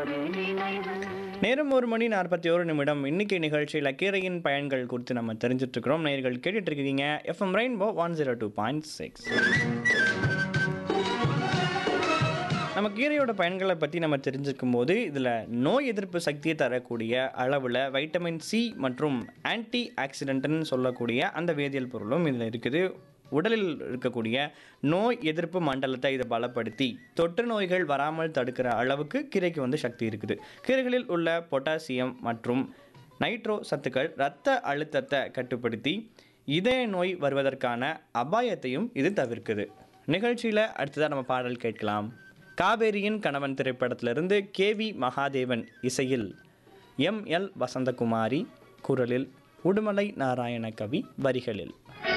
நேரம் ஒரு மணி நாற்பத்தி ஒரு நிமிடம் இன்னைக்கு நிகழ்ச்சியில் கீரையின் பயன்கள் குறித்து நம்ம தெரிஞ்சுட்டு இருக்கிறோம் நேர்கள் கேட்டுட்டு இருக்கீங்க FM rainbow one zero two point six நம்ம கீரையோட பயன்களை பற்றி நம்ம தெரிஞ்சுக்கும் போது இதில் நோய் எதிர்ப்பு சக்தியை தரக்கூடிய அளவில் வைட்டமின் சி மற்றும் ஆன்டி ஆக்சிடென்ட்னு சொல்லக்கூடிய அந்த வேதியியல் பொருளும் இதில் இருக்குது உடலில் இருக்கக்கூடிய நோய் எதிர்ப்பு மண்டலத்தை இதை பலப்படுத்தி தொற்று நோய்கள் வராமல் தடுக்கிற அளவுக்கு கீரைக்கு வந்து சக்தி இருக்குது கீரைகளில் உள்ள பொட்டாசியம் மற்றும் நைட்ரோ சத்துக்கள் இரத்த அழுத்தத்தை கட்டுப்படுத்தி இதய நோய் வருவதற்கான அபாயத்தையும் இது தவிர்க்குது நிகழ்ச்சியில் அடுத்ததாக நம்ம பாடல் கேட்கலாம் காவேரியின் கணவன் திரைப்படத்திலிருந்து கேவி மகாதேவன் இசையில் எம் எல் வசந்தகுமாரி குரலில் உடுமலை நாராயண கவி வரிகளில்